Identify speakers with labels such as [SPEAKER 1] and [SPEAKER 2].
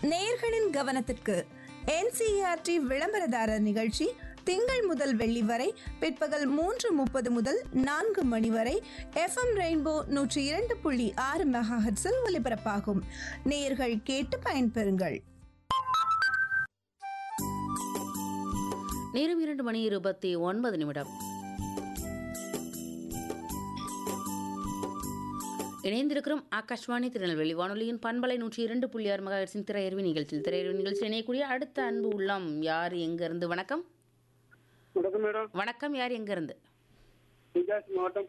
[SPEAKER 1] நேயர்களின் கவனத்திற்கு என்சிஆர்டி விளம்பரதாரர் நிகழ்ச்சி திங்கள் முதல் வெள்ளி வரை பிற்பகல் மூன்று முப்பது முதல் நான்கு மணி வரை எஃப்எம் ரெயின்போ நூற்றி இரண்டு புள்ளி ஆறு மெகாஹெட்ஸில் ஒலிபரப்பாகும் நேயர்கள் கேட்டு பயன்பெறுங்கள்
[SPEAKER 2] நேரம் இரண்டு மணி இருபத்தி ஒன்பது நிமிடம் இணைந்திருக்கிறோம் ஆகாஷ்வாணி திருநெல்வேலி வானொலியின் பண்பலை நூற்றி இரண்டு புள்ளி ஆறு மகாஹெட்ஸின் திரையறிவு நிகழ்ச்சியில் திரையறிவு நிகழ்ச்சியில் இணையக்கூடிய அடுத்த அன்பு உள்ளம் யார் எங்கிருந்து வணக்கம்
[SPEAKER 3] வணக்கம் மேடம்
[SPEAKER 2] வணக்கம் யார் எங்கிருந்து
[SPEAKER 3] தென்காசி மாவட்டம்